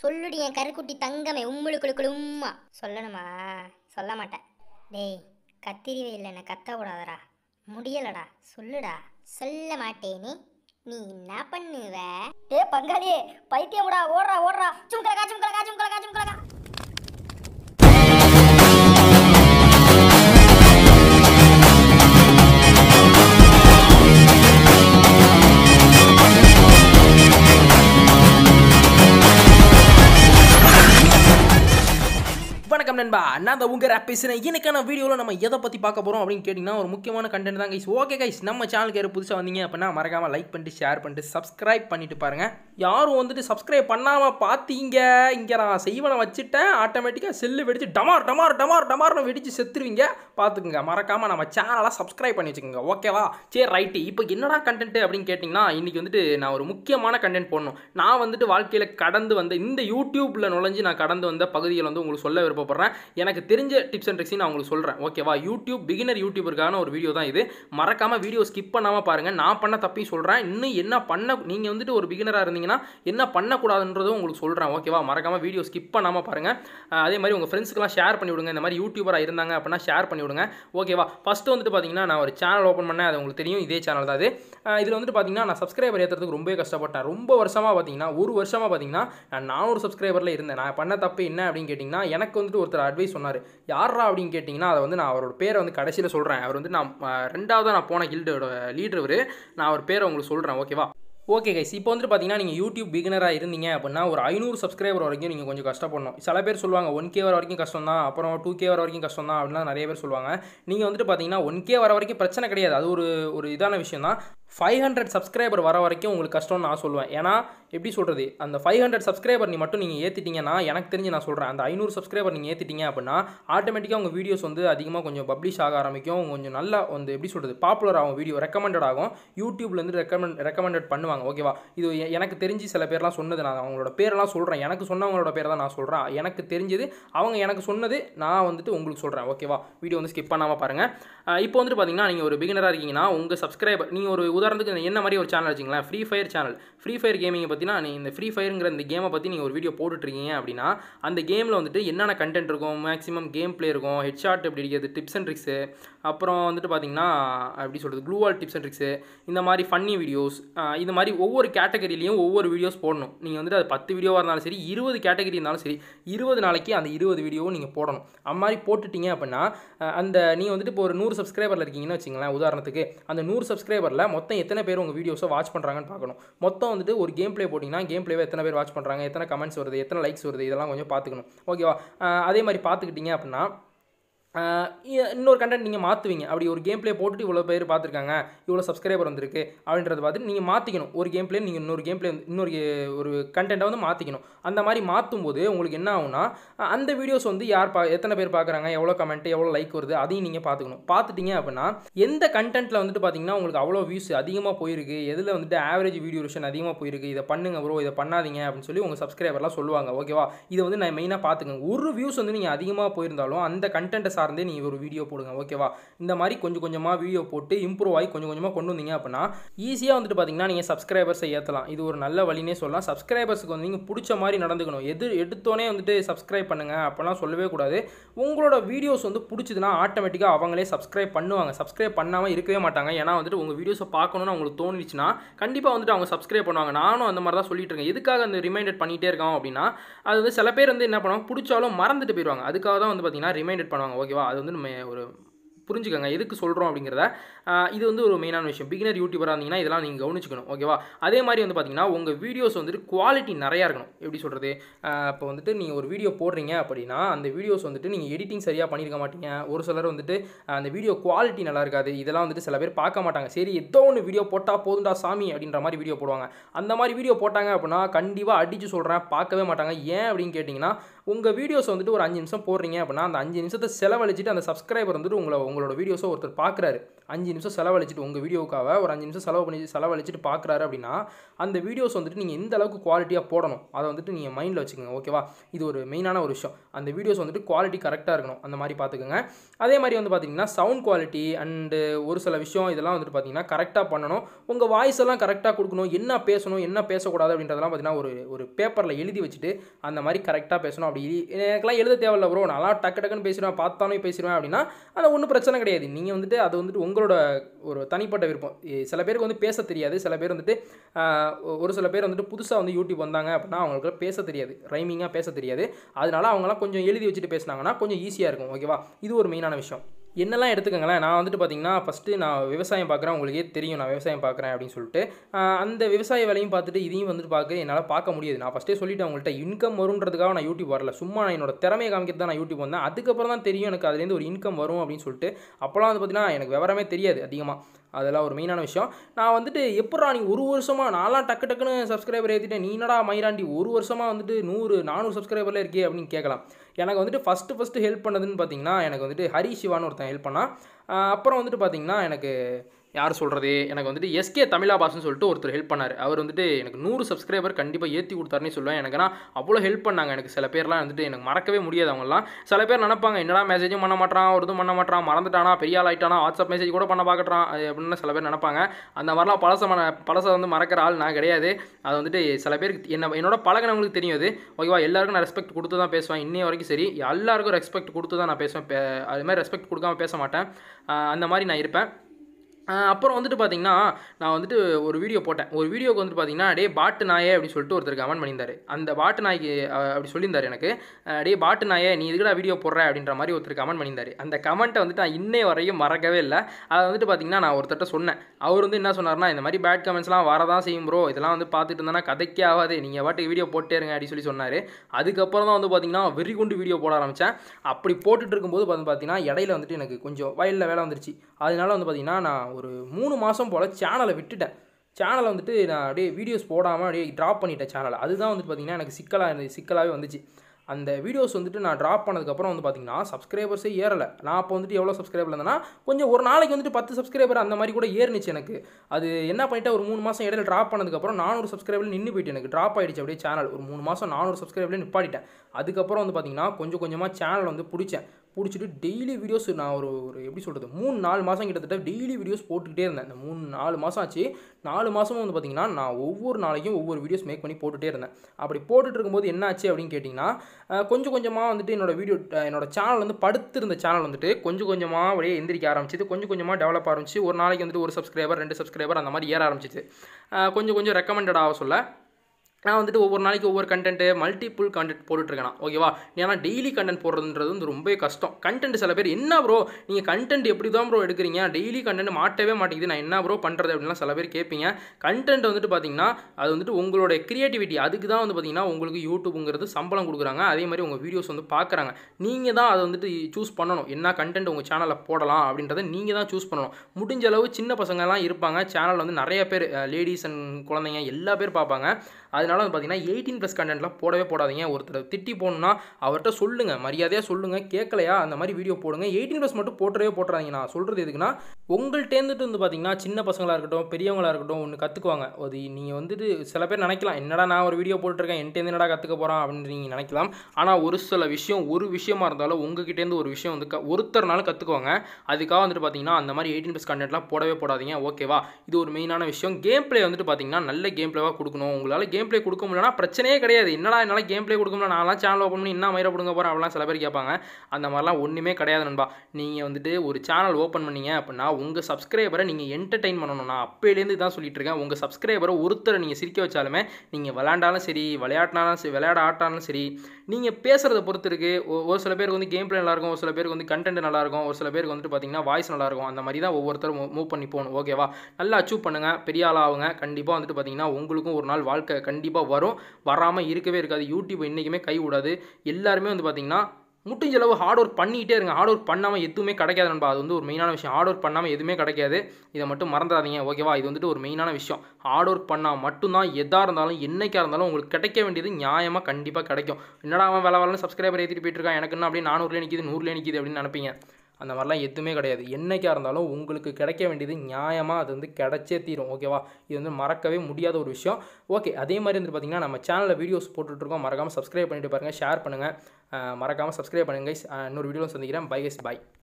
சொல்லுடி என் கருக்குட்டி தங்கமே உம்முழு குழு குழு உம்மா சொல்லணுமா சொல்ல மாட்டேன் டேய் கத்திரிவே இல்லைன்னு கத்தக்கூடாதடா முடியலடா சொல்லுடா சொல்ல மாட்டேனே நீ என்ன பண்ணுவ ஏ பங்காளியே பைத்தியம்டா ஓடுறா ஓடுறா சும்கலகா சும்கலகா சும்கலகா சும்கலகா வணக்கம் நண்பா நான் தான் உங்க ரேப் பேசுகிறேன் இன்னைக்கான வீடியோவில் நம்ம எதை பற்றி பார்க்க போகிறோம் அப்படின்னு கேட்டிங்கன்னா ஒரு முக்கியமான கண்டென்ட் தான் கைஸ் ஓகே கைஸ் நம்ம சேனலுக்கு யாரும் புதுசாக வந்தீங்க அப்படின்னா மறக்காமல் லைக் பண்ணிட்டு ஷேர் பண்ணிட்டு சப்ஸ்கிரைப் பண்ணிட்டு பாருங்கள் யாரும் வந்துட்டு சப்ஸ்கிரைப் பண்ணாமல் பார்த்தீங்க இங்கே நான் செய்வனை வச்சுட்டேன் ஆட்டோமேட்டிக்காக செல்லு வெடிச்சு டமார் டமார் டமார் டமார்னு வெடிச்சு செத்துருவீங்க பார்த்துக்குங்க மறக்காமல் நம்ம சேனலை சப்ஸ்கிரைப் பண்ணி வச்சுக்கோங்க ஓகேவா சரி ரைட்டு இப்போ என்னடா கண்டென்ட் அப்படின்னு கேட்டிங்கன்னா இன்றைக்கி வந்துட்டு நான் ஒரு முக்கியமான கண்டென்ட் போடணும் நான் வந்துட்டு வாழ்க்கையில் கடந்து வந்த இந்த யூடியூப்பில் நுழைஞ்சு நான் கடந்து வந்த பகுதிகள் வந்து உங்களுக்கு சொல்ல விருப்பப்படுறேன் எனக்கு தெரிஞ்ச டிப்ஸ் அண்ட் ட்ரிக்ஸையும் நான் உங்களுக்கு சொல்கிறேன் ஓகேவா யூடியூப் பிகினர் யூடியூபருக்கான ஒரு வீடியோ தான் இது மறக்காமல் வீடியோ ஸ்கிப் பண்ணாமல் பாருங்கள் நான் பண்ண தப்பையும் சொல்கிறேன் இன்னும் என்ன பண்ண நீங்கள் வந்துட்டு ஒரு பிகினராக இருந்தீங்கன்னா என்ன பண்ணக்கூடாதுன்றதும் உங்களுக்கு சொல்கிறேன் ஓகேவா மறக்காமல் வீடியோ ஸ்கிப் பண்ணாமல் பாருங்கள் அஹ் அதே மாதிரி உங்கள் ஃப்ரெண்ட்ஸ்க்குலாம் ஷேர் பண்ணி விடுங்க இந்த மாதிரி யூடியூபராக இருந்தாங்க அப்படின்னா ஷேர் பண்ணி விடுங்க ஓகேவா ஃபஸ்ட்டு வந்துட்டு பார்த்தீங்கன்னா நான் ஒரு சேனல் ஓப்பன் பண்ணேன் அது உங்களுக்கு தெரியும் இதே சேனல் தான் அது இதில் வந்துட்டு பார்த்தீங்கன்னா நான் சப்ஸ்கிரைபர் ஏற்றுறதுக்கு ரொம்பவே கஷ்டப்பட்டேன் ரொம்ப வருஷமாக பார்த்தீங்கன்னா ஒரு வருஷமாக பார்த்தீங்கன்னா நான் நானூறு சப்ஸ்கிரைபரில் இருந்தேன் நான் பண்ண தப்பு என்ன அப்படின்னு கேட்டிங்கன்னா எனக்கு வந்துட்டு ஒருத்தர் அட்வைஸ் சொன்னார் யாரா அப்படின்னு கேட்டிங்கன்னா அதை வந்து நான் அவரோட பேரை வந்து கடைசியில் சொல்கிறேன் அவர் வந்து நான் அஹ், ரெண்டாவதாக நான் போன கில்டோட லீடர் அவர் நான் அவர் பேரை உங்களுக்கு சொல்கிறேன் ஓகேவா ஓகே கைஸ் இப்போ வந்துட்டு பார்த்தீங்கன்னா நீங்கள் யூடியூப் பிகினராக இருந்தீங்க அப்படின்னா ஒரு ஐநூறு சப்ஸ்கிரைபர் வரைக்கும் நீங்கள் கொஞ்சம் கஷ்டப்படணும் சில பேர் சொல்லுவாங்க ஒன் கே வர வரைக்கும் கஷ்டம் தான் அப்புறம் டூ கே வர வரைக்கும் கஷ்டம் தான் அப்படிலாம் நிறைய பேர் சொல்லுவாங்க நீங்கள் வந்துட்டு பார்த்தீங்கன்னா ஒன் கே வர வரைக்கும் பிரச்சனை கிடையாது அது ஒரு ஒரு இதான விஷயம் தான் ஃபைவ் ஹண்ட்ரட் சப்ஸ்கிரைபர் வர வரைக்கும் உங்களுக்கு கஷ்டம்னு நான் சொல்லுவேன் ஏன்னா எப்படி சொல்கிறது அந்த ஃபைவ் ஹண்ட்ரட் சப்ஸ்கிரைபர் நீ மட்டும் நீங்கள் ஏற்றிட்டீங்கன்னா எனக்கு தெரிஞ்சு நான் சொல்கிறேன் அந்த ஐநூறு சப்ஸ்கிரைபர் நீங்கள் ஏற்றிட்டீங்க அப்படின்னா ஆட்டோமேட்டிக்காக உங்கள் வீடியோஸ் வந்து அதிகமாக கொஞ்சம் பப்ளிஷ் ஆக ஆரம்பிக்கும் கொஞ்சம் நல்லா வந்து எப்படி சொல்கிறது பாப்புலர் ஆகும் வீடியோ ரெக்கமெண்டட் ஆகும் யூடியூப்லேருந்து ரெக்கமெண்ட் ரெக்கமெண்டட் பண்ணுவாங்க ஓகேவா இது எ- எனக்கு தெரிஞ்சு சில பேர்லாம் சொன்னது நான் அவங்களோட பேரெல்லாம் சொல்கிறேன் எனக்கு சொன்னவங்களோட பேர் தான் நான் சொல்கிறேன் எனக்கு தெரிஞ்சது அவங்க எனக்கு சொன்னது நான் வந்துட்டு உங்களுக்கு சொல்கிறேன் ஓகேவா வீடியோ வந்து ஸ்கிப் பண்ணாமல் பாருங்கள் இப்போ வந்துட்டு பார்த்தீங்கன்னா நீங்கள் ஒரு பிகினராக இருக்கீங்கன்னா உங்கள் சப்ஸ்கிரைபர் நீங்கள் ஒரு உதாரணத்துக்கு என்ன மாதிரி ஒரு சேனல் வச்சிங்களேன் free fire channel free fire கேமிங்கை பற்றினா நீ இந்த ஃப்ரீ ஃபயருங்கிற இந்த கேமை பற்றி நீங்கள் ஒரு வீடியோ போட்டுட்ருக்கீங்க அப்படின்னா அந்த கேமில் வந்துட்டு என்னென்ன கண்டென்ட் இருக்கும் மேக்ஸிமம் கேம் ப்ளே இருக்கும் ஹெட்ஷாட் எப்படி அடிக்கிறது டிப்ஸ் அண்ட் ட்ரிக்ஸு அப்புறம் வந்துட்டு பார்த்தீங்கன்னா எப்படி சொல்கிறது க்ளூவால் டிப்ஸ் அண்ட் ட்ரிக்ஸு இந்த மாதிரி ஃபன்னி வீடியோஸ் இந்த மாதிரி ஒவ்வொரு கேட்டகரியிலையும் ஒவ்வொரு வீடியோஸ் போடணும் நீங்கள் வந்துட்டு அது பத்து வீடியோவாக இருந்தாலும் சரி இருபது கேட்டகரி இருந்தாலும் சரி இருபது நாளைக்கு அந்த இருபது வீடியோவும் நீங்கள் போடணும் அது மாதிரி போட்டுட்டீங்க அப்படின்னா அஹ், அந்த நீங்கள் வந்துட்டு இப்போ ஒரு நூறு சப்ஸ்கிரைபரில் இருக்கீங்கன்னு வச்சுங்களேன் உதாரணத்துக்கு அந்த நூறு சப்ஸ்கிரைபரில் மொத்தம் எத்தனை பேர் உங்கள் வீடியோஸை வாட்ச் பண்ணுறாங்கன்னு பார்க்கணும் மொத்தம் வந்துட்டு ஒரு கேம் ப்ளே போட்டிங்கன்னா கேம் ப்ளேவை எத்தனை பேர் வாட்ச் பண்ணுறாங்க எத்தனை கமெண்ட்ஸ் வருது எத்தனை லைக்ஸ் வருது இதெல்லாம் கொஞ்சம் பார்த்துக்கணும் ஓகேவா அஹ், அதே மாதிரி பார்த்துக்கிட்டீங்க அப்படின்னா ஆஹ் இ- இன்னொரு கண்டென்ட் நீங்கள் மாற்றுவீங்க அப்படி ஒரு கேம் ப்ளே போட்டுட்டு இவ்வளோ பேர் பார்த்துருக்காங்க இவ்வளோ சப்ஸ்கிரைபர் வந்திருக்கு அப்படின்றத பார்த்துட்டு நீங்கள் மாற்றிக்கணும் ஒரு கேம் ப்ளே நீங்கள் இன்னொரு கேம் ப்ளே இன்னொரு கே- ஒரு கண்டென்ட்டை வந்து மாற்றிக்கணும் அந்த மாதிரி மாற்றும் போது உங்களுக்கு என்ன ஆகும்னா அஹ் அந்த வீடியோஸ் வந்து யார் பா எத்தனை பேர் பார்க்குறாங்க எவ்வளோ கமெண்ட் எவ்வளோ லைக் வருது அதையும் நீங்கள் பார்த்துக்கணும் பார்த்துட்டீங்க அப்படின்னா எந்த கண்டென்ட்டில் வந்துட்டு பார்த்தீங்கன்னா உங்களுக்கு அவ்வளோ வியூஸ் அதிகமாக போயிருக்கு எதில் வந்துட்டு ஆவரேஜ் வீடியோ விஷன் அதிகமாக போயிருக்கு இதை பண்ணுங்க ப்ரோ இதை பண்ணாதீங்க அப்படின்னு சொல்லி உங்கள் சப்ஸ்கிரைபர்லாம் சொல்லுவாங்க ஓகேவா இதை வந்து நான் மெயினாக பார்த்துக்கங்க ஒரு வியூஸ் வந்து நீங்கள் அதிகமாக போயிருந்தாலும் அந்த கண்டென்ட்டை சார்ந்தே நீங்கள் ஒரு வீடியோ போடுங்க ஓகேவா இந்த மாதிரி கொஞ்சம் கொஞ்சமாக வீடியோ போட்டு இம்ப்ரூவ் ஆகி கொஞ்சம் கொஞ்சமாக கொண்டு வந்தீங்க அப்படின்னா ஈஸியாக வந்துட்டு பார்த்தீங்கன்னா நீங்கள் சப்ஸ்கிரைபர்ஸை ஏற்றலாம் இது ஒரு நல்ல வழினே சொல்லலாம் சப்ஸ்கிரைபர்ஸுக்கு வந்து நீங்கள் பிடிச்ச மாதிரி நடந்துக்கணும் எது எடுத்தோனே வந்துட்டு சப்ஸ்கிரைப் பண்ணுங்க அப்போலாம் சொல்லவே கூடாது உங்களோட வீடியோஸ் வந்து பிடிச்சதுன்னா ஆட்டோமேட்டிக்காக அவங்களே சப்ஸ்கிரைப் பண்ணுவாங்க சப்ஸ்கிரைப் பண்ணாமல் இருக்கவே மாட்டாங்க ஏன்னா வந்துட்டு உங்கள் வீடியோஸை பார்க்கணும்னு அவங்களுக்கு தோணுச்சுன்னா கண்டிப்பாக வந்துட்டு அவங்க சப்ஸ்கிரைப் பண்ணுவாங்க நானும் அந்த மாதிரி தான் சொல்லிட்டு இருக்கேன் எதுக்காக அந்த ரிமைண்டட் பண்ணிகிட்டே இருக்கோம் அப்படின்னா அது வந்து சில பேர் வந்து என்ன பண்ணுவாங்க பிடிச்சாலும் மறந்துட்டு போயிடுவாங்க அதுக்காக தான் வந்து பார்த்தீங்கன்னா ரிமைண்டட் பண்ணுவாங்க ஓகேவா அது வந்து நம்ம ஒரு புரிஞ்சுக்கோங்க எதுக்கு சொல்கிறோம் அப்படிங்கிறத ஆஹ் இது வந்து ஒரு மெயினான விஷயம் பிகினர் யூடியூபராக இருந்தீங்கன்னா இதெல்லாம் நீங்கள் கவனிச்சுக்கணும் ஓகேவா அதே மாதிரி வந்து பார்த்தீங்கன்னா உங்கள் வீடியோஸ் வந்துட்டு குவாலிட்டி நிறையா இருக்கணும் எப்படி சொல்கிறது இப்போ வந்துட்டு நீங்கள் ஒரு வீடியோ போடுறீங்க அப்படின்னா அந்த வீடியோஸ் வந்துட்டு நீங்கள் எடிட்டிங் சரியாக பண்ணியிருக்க மாட்டீங்க ஒரு சிலர் வந்துட்டு ஆஹ் அந்த வீடியோ குவாலிட்டி நல்லா இருக்காது இதெல்லாம் வந்துட்டு சில பேர் பார்க்க மாட்டாங்க சரி ஏதோ ஒன்று வீடியோ போட்டால் போதுண்டா சாமி அப்படின்ற மாதிரி வீடியோ போடுவாங்க அந்த மாதிரி வீடியோ போட்டாங்க அப்படின்னா கண்டிப்பாக அடித்து சொல்கிறேன் பார்க்கவே மாட்டாங்க ஏன் அப்படின்னு கேட்டிங்கன்னா உங்கள் வீடியோஸ் வந்துட்டு ஒரு அஞ்சு நிமிஷம் போடுறீங்க அப்படின்னா அந்த அஞ்சு நிமிஷத்தை செலவழிச்சிட்டு அந்த சப்ஸ்கிரைபர் வந்துட்டு உங்களை உங்களோட வீடியோஸை ஒருத்தர் பார்க்குறாரு அஞ்சு நிமிஷம் செலவழிச்சிட்டு உங்கள் வீடியோக்காக ஒரு அஞ்சு நிமிஷம் செலவு பண்ணி செலவழிச்சிட்டு பார்க்குறாரு அப்படின்னா அந்த வீடியோஸ் வந்துட்டு நீங்கள் எந்த அளவுக்கு குவாலிட்டியாக போடணும் அதை வந்துட்டு நீங்கள் மைண்டில் வச்சுக்கோங்க ஓகேவா இது ஒரு மெயினான ஒரு விஷயம் அந்த வீடியோஸ் வந்துட்டு குவாலிட்டி கரெக்டாக இருக்கணும் அந்த மாதிரி பார்த்துக்கோங்க அதே மாதிரி வந்து பார்த்தீங்கன்னா சவுண்ட் குவாலிட்டி அண்டு ஒரு சில விஷயம் இதெல்லாம் வந்துட்டு பார்த்தீங்கன்னா கரெக்டாக பண்ணணும் உங்கள் வாய்ஸ் எல்லாம் கரெக்டாக கொடுக்கணும் என்ன பேசணும் என்ன பேசக்கூடாது அப்படின்றதெல்லாம் பார்த்தீங்கன்னா ஒரு ஒரு பேப்பரில் எழுதி வச்சுட்டு அந்த மாதிரி கரெக்டாக பேசணும் அப்படி எழுதி- எனக்கெல்லாம் எழுத தேவையில்ல ப்ரோ நல்லா டக்கு டக்குன்னு பேசிடுவேன் பார்த்தானே பேசிடுவேன் அப்படின்னா அது ஒன்றும் பிரச்சனை கிடையாது நீங்கள் வந்துட்டு அது வந்துட்டு உங்களோட ஒரு தனிப்பட்ட விருப்பம் எ- சில பேருக்கு வந்து பேச தெரியாது சில பேர் வந்துட்டு ஆஹ், ஒரு சில பேர் வந்துட்டு புதுசாக வந்து யூடியூப் வந்தாங்க அப்படின்னா அவங்களுக்கு பேச தெரியாது ரைமிங்காக பேச தெரியாது அதனால அவங்களாம் கொஞ்சம் எழுதி வச்சுட்டு பேசுனாங்கன்னா கொஞ்சம் ஈஸியாக இருக்கும் ஓகேவா இது ஒரு மெயினான விஷயம் என்னெல்லாம் எடுத்துக்கோங்களேன் நான் வந்துட்டு பார்த்தீங்கன்னா ஃபஸ்ட்டு நான் விவசாயம் பார்க்குறேன் உங்களுக்கே தெரியும் நான் விவசாயம் பார்க்குறேன் அப்படின்னு சொல்லிட்டு ஆஹ் அந்த விவசாய வேலையும் பார்த்துட்டு இதையும் வந்துட்டு பார்க்க என்னால் பார்க்க முடியாது நான் ஃபஸ்ட்டே சொல்லிட்டேன் உங்கள்கிட்ட இன்கம் வருன்றதுக்காக நான் யூடியூப் வரல சும்மா நான் என்னோட திறமையை காமிக்கிறது தான் நான் யூடியூப் வந்தேன் அதுக்கப்புறம் தான் தெரியும் எனக்கு அதுலேருந்து ஒரு இன்கம் வரும் அப்படின்னு சொல்லிட்டு அப்போலாம் வந்து பார்த்தீங்கன்னா எனக்கு விவரமே தெரியாது அதிகமாக அதெல்லாம் ஒரு மெயினான விஷயம் நான் வந்துட்டு எப்படா நீ ஒரு வருஷமாக நான்லாம் டக்கு டக்குன்னு சப்ஸ்கிரைபர் ஏற்றிட்டேன் நீ என்னடா மயிராண்டி ஒரு வருஷமாக வந்துட்டு நூறு நானூறு சப்ஸ்கிரைபரில் இருக்கே அப்படின்னு கேட்கலாம் எனக்கு வந்துட்டு ஃபஸ்ட்டு ஃபஸ்ட்டு ஹெல்ப் பண்ணதுன்னு பார்த்தீங்கன்னா எனக்கு வந்துட்டு ஹரி சிவான்னு ஒருத்தன் ஹெல்ப் பண்ணான் ஆஹ் அப்புறம் வந்துட்டு பார்த்தீங்கன்னா எனக்கு யார் சொல்கிறது எனக்கு வந்துட்டு எஸ்கே தமிழா பாஸ்னு சொல்லிட்டு ஒருத்தர் ஹெல்ப் பண்ணார் அவர் வந்துட்டு எனக்கு நூறு சப்ஸ்கிரைபர் கண்டிப்பாக ஏற்றி கொடுத்தாருன்னு சொல்லுவேன் எனக்குன்னா அவ்வளோ ஹெல்ப் பண்ணாங்க எனக்கு சில பேர்லாம் வந்துட்டு எனக்கு மறக்கவே முடியாது அவங்கலாம் சில பேர் நினைப்பாங்க என்னடா மெசேஜும் பண்ண மாட்டான் ஒரு இதுவும் பண்ண மாட்டான் மறந்துட்டானா பெரிய ஆள் ஆயிட்டானா வாட்ஸ்அப் மெசேஜ் கூட பண்ண பார்க்கறான் அது அப்படின்னு சில பேர் நினைப்பாங்க அந்த மாதிரிலாம் பழச மன பழசை வந்து மறக்கிற ஆள் நான் கிடையாது அது வந்துட்டு சில பேருக்கு என்ன என்னோட பழகினவங்களுக்கு தெரியும் அது ஓகேவா எல்லாருக்கும் நான் ரெஸ்பெக்ட் கொடுத்து தான் பேசுவேன் இன்னைய வரைக்கும் சரி எல்லாருக்கும் ரெஸ்பெக்ட் கொடுத்து தான் நான் பேசுவேன் பே- அது மாதிரி ரெஸ்பெக்ட் கொடுக்காம பேச மாட்டேன் ஆஹ் அந்த மாதிரி நான் இருப்பேன் ஆஹ் அப்புறம் வந்துட்டு பார்த்தீங்கன்னா நான் வந்துட்டு ஒரு வீடியோ போட்டேன் ஒரு வீடியோக்கு வந்துட்டு பார்த்தீங்கன்னா டே பாட்டு நாயே அப்படின்னு சொல்லிட்டு ஒருத்தர் கமெண்ட் பண்ணியிருந்தாரு அந்த பாட்டு நாய்க்கு அஹ், அப்படி சொல்லியிருந்தாரு எனக்கு அஹ், டே பாட்டு நாயே நீ இதுக்கடா வீடியோ போடுற அப்படின்ற மாதிரி ஒருத்தர் கமெண்ட் பண்ணியிருந்தாரு அந்த கமெண்ட்டை வந்துட்டு நான் இன்னை வரையும் மறக்கவே இல்லை அதை வந்துட்டு பார்த்தீங்கன்னா நான் ஒருத்தர்ட்ட சொன்னேன் அவர் வந்து என்ன சொன்னார்னா இந்த மாதிரி பேட் கமெண்ட்ஸ்லாம் வரதான் செய்யும் ப்ரோ இதெல்லாம் வந்து பார்த்துட்டு இருந்தேன்னா கதைக்கே ஆகாது நீங்கள் பாட்டுக்கு வீடியோ போட்டே இருங்க அப்படின்னு சொல்லி சொன்னார் அதுக்கப்புறம் தான் வந்து பார்த்தீங்கன்னா வெறி கொண்டு வீடியோ போட ஆரம்பித்தேன் அப்படி போட்டுட்டு இருக்கும்போது வந்து பார்த்தீங்கன்னா இடையில வந்துட்டு எனக்கு கொஞ்சம் வயலில் வேலை வந்துருச்சு அதனால வந்து பார்த்தீங்கன்னா நான் ஒரு மூணு மாதம் போல் சேனலை விட்டுட்டேன் சேனலை வந்துட்டு நான் அப்படியே வீடியோஸ் போடாமல் அப்படியே ட்ராப் பண்ணிட்டேன் சேனலை அதுதான் வந்து பார்த்தீங்கன்னா எனக்கு சிக்கலாக இருந்தது சிக்கலாகவே வந்துச்சு அந்த வீடியோஸ் வந்துட்டு நான் ட்ராப் பண்ணதுக்கப்புறம் வந்து பார்த்தீங்கன்னா சப்ஸ்கிரைபர்ஸே ஏறலை நான் அப்போ வந்துட்டு எவ்வளோ சப்ஸ்கிரைபர் இருந்தேன்னா கொஞ்சம் ஒரு நாளைக்கு வந்துட்டு பத்து சப்ஸ்கிரைபர் அந்த மாதிரி கூட ஏறுனுச்சு எனக்கு அது என்ன பண்ணிட்டேன் ஒரு மூணு மாதம் இடையில ட்ராப் பண்ணதுக்கப்புறம் நானூறு சப்ஸ்கிரைபர் நின்று போயிட்டு எனக்கு ட்ராப் ஆயிடுச்சு அப்படியே சேனல் ஒரு மூணு மாதம் நானூறு சப்ஸ்கிரைபர்லேயே நிப்பாட்டிட்டேன் அதுக்கப்புறம் வந்து பார்த்தீங்கன்னா கொஞ்சம் கொஞ்சமாக சேனல் வந்து பிடிச்சேன் பிடிச்சிட்டு டெய்லி வீடியோஸ் நான் ஒரு ஒரு எப்படி சொல்கிறது மூணு நாலு மாதம் கிட்டத்தட்ட டெய்லி வீடியோஸ் போட்டுக்கிட்டே இருந்தேன் இந்த மூணு நாலு மாதம் ஆச்சு நாலு மாதமும் வந்து பார்த்தீங்கன்னா நான் ஒவ்வொரு நாளைக்கும் ஒவ்வொரு வீடியோஸ் மேக் பண்ணி போட்டுகிட்டே இருந்தேன் அப்படி போட்டுட்டு இருக்கும்போது என்ன ஆச்சு அப்படின்னு கேட்டிங்கன்னா அஹ், கொஞ்சம் கொஞ்சமாக வந்துட்டு என்னோட வீடியோ என்னோட சேனல் வந்து படுத்திருந்த சேனல் வந்துட்டு கொஞ்சம் கொஞ்சமாக அப்படியே எந்திரிக்க ஆரம்பிச்சிது கொஞ்சம் கொஞ்சமாக டெவலப் ஆரம்பிச்சு ஒரு நாளைக்கு வந்துட்டு ஒரு சப்ஸ்கிரைபர் ரெண்டு சப்ஸ்கிரைபர் அந்த மாதிரி ஏற ஆரம்பிச்சிச்சு அஹ், கொஞ்சம் கொஞ்சம் ரெக்கமெண்டட் ஆக சொல்ல நான் வந்துட்டு ஒவ்வொரு நாளைக்கு ஒவ்வொரு கண்டென்ட்டு மல்டிபிள் கண்டென்ட் போட்டுட்ருக்கேன் நான் ஓகேவா ஏன்னா டெய்லி கண்டென்ட் போடுறதுன்றது வந்து ரொம்ப கஷ்டம் கண்டென்ட் சில பேர் என்ன ப்ரோ நீங்கள் கண்டென்ட் எப்படி தான் ப்ரோ எடுக்கிறீங்க டெய்லி கண்டென்ட் மாட்டவே மாட்டேங்குது நான் என்ன ப்ரோ பண்ணுறது அப்படின்லாம் சில பேர் கேட்பீங்க கண்டென்ட் வந்துட்டு பார்த்தீங்கன்னா அது வந்துட்டு உங்களோட கிரியேட்டிவிட்டி அதுக்கு தான் வந்து பார்த்தீங்கன்னா உங்களுக்கு யூடியூப்புங்கிறது சம்பளம் கொடுக்குறாங்க அதே மாதிரி உங்கள் வீடியோஸ் வந்து பார்க்குறாங்க நீங்கள் தான் அதை வந்துட்டு சூஸ் பண்ணணும் என்ன கண்டென்ட் உங்கள் சேனலில் போடலாம் அப்படின்றத நீங்கள் தான் சூஸ் பண்ணணும் முடிஞ்ச அளவு சின்ன பசங்கள்லாம் இருப்பாங்க சேனலில் வந்து நிறைய பேர் லேடிஸ் அண்ட் குழந்தைங்க எல்லா பேர் பார்ப்பாங்க அதனால வந்து பார்த்தீங்கன்னா எயிட்டீன் ப்ளஸ் கண்டென்ட்லாம் போடவே போடாதீங்க ஒருத்தர் திட்டி போகணுன்னா அவர்கிட்ட சொல்லுங்கள் மரியாதையாக சொல்லுங்கள் கேட்கலையா அந்த மாதிரி வீடியோ போடுங்க எயிட்டீன் ப்ளஸ் மட்டும் போட்டுறவே போட்டுறாதீங்க நான் சொல்கிறது எதுக்குன்னா உங்கள்கிட்டேருந்துட்டு வந்து பார்த்தீங்கன்னா சின்ன பசங்களாக இருக்கட்டும் பெரியவங்களா இருக்கட்டும் ஒன்று கற்றுக்குவாங்க அது நீங்கள் வந்துட்டு சில பேர் நினைக்கலாம் என்னடா நான் ஒரு வீடியோ போட்டுருக்கேன் என்கிட்ட என்னடா கற்றுக்க போகிறான் அப்படின்னு நீங்கள் நினைக்கலாம் ஆனால் ஒரு சில விஷயம் ஒரு விஷயமா இருந்தாலும் உங்ககிட்டேருந்து ஒரு விஷயம் வந்து க ஒருத்தர்னால கற்றுக்குவாங்க அதுக்காக வந்துட்டு பார்த்தீங்கன்னா அந்த மாதிரி எயிட்டீன் ப்ளஸ் கண்டென்ட்லாம் போடவே போடாதீங்க ஓகேவா இது ஒரு மெயினான விஷயம் கேம் ப்ளே வந்துட்டு பார்த்தீங்கன்னா நல்ல கேம் ப்ளேவாக கொடுக்கணும் உங்களால் கேம் ப்ளே கொடுக்க முடியலனா பிரச்சனையே கிடையாது என்னடா என்னால் கேம் ப்ளே கொடுக்க முடியல நான்லாம் சேனல் ஓப்பன் பண்ணி என்ன மயிரை கொடுங்க போகிறேன் அப்படிலாம் சில பேர் கேட்பாங்க அந்த மாதிரிலாம் ஒன்றுமே கிடையாது நண்பா நீங்கள் வந்துட்டு ஒரு சேனல் ஓப்பன் பண்ணீங்க அப்படின்னா உங்கள் சப்ஸ்கிரைபரை நீங்கள் என்டர்டைன் பண்ணணும் நான் அப்போலேருந்து தான் சொல்லிட்டு இருக்கேன் உங்கள் சப்ஸ்கிரைபரை ஒருத்தரை நீங்கள் சிரிக்க வச்சாலுமே நீங்கள் விளையாண்டாலும் சரி விளையாட்டினாலும் சரி விளையாட ஆட்டாலும் சரி நீங்கள் பேசுகிறத பொறுத்து இருக்குது ஒரு சில பேருக்கு வந்து கேம் ப்ளே நல்லாயிருக்கும் ஒரு சில பேருக்கு வந்து கண்டென்ட் நல்லாயிருக்கும் ஒரு சில பேருக்கு வந்துட்டு பார்த்தீங்கன்னா வாய்ஸ் நல்லாயிருக்கும் அந்த மாதிரி தான் ஒவ்வொருத்தரும் மூவ் பண்ணி போகணும் ஓகேவா நல்லா அச்சீவ் பண்ணுங்கள் பெரிய ஆளாகுங்க கண்டிப்பாக வந்துட்டு பார்த்தீங்கன்னா உங்களுக்கும் ஒரு நாள் வாழ்க்கை கண்டிப்பாக வரும் வராமல் இருக்கவே இருக்காது யூடியூப் என்றைக்குமே கை விடாது எல்லாருமே வந்து பார்த்தீங்கன்னா முடிஞ்ச அளவு ஹார்ட் ஒர்க் பண்ணிக்கிட்டே இருங்க ஹார்ட் ஒர்க் பண்ணாமல் எதுவுமே கிடைக்காது நண்பா அது வந்து ஒரு மெயினான விஷயம் ஹார்ட் ஒர்க் பண்ணாமல் எதுவுமே கிடைக்காது இதை மட்டும் மறந்துடாதீங்க ஓகேவா இது வந்துட்டு ஒரு மெயினான விஷயம் ஹார்ட் ஒர்க் பண்ணால் மட்டும்தான் எதாக இருந்தாலும் என்னைக்காக இருந்தாலும் உங்களுக்கு கிடைக்க வேண்டியது நியாயமாக கண்டிப்பாக கிடைக்கும் என்னடா அவன் வேலை வேலைன்னு சப்ஸ்கிரைபர் ஏற்றிட்டு போயிட்டு இருக்கான் எனக்கு என்ன அப்படியே நானூறுல நிற்கிது நூறுல நிற்கிது அப்படின்னு நினைப்பீங்க அந்த மாதிரிலாம் எதுவுமே கிடையாது என்னைக்காக இருந்தாலும் உங்களுக்கு கிடைக்க வேண்டியது நியாயமாக அது வந்து கிடைச்சே தீரும் ஓகேவா இது வந்து மறக்கவே முடியாத ஒரு விஷயம் ஓகே அதே மாதிரி வந்து பார்த்தீங்கன்னா நம்ம சேனலில் வீடியோஸ் போட்டுட்ருக்கோம் மறக்காமல் சப்ஸ்கிரைப் பண்ணிட்டு பாருங்கள் ஷேர் பண்ணுங்கள் மறக்காமல் சப்ஸ்கிரைப் பண்ணுங்க guys. அஹ் இன்னொரு வீடியோ சந்திக்கிறேன் பை கைஸ் பை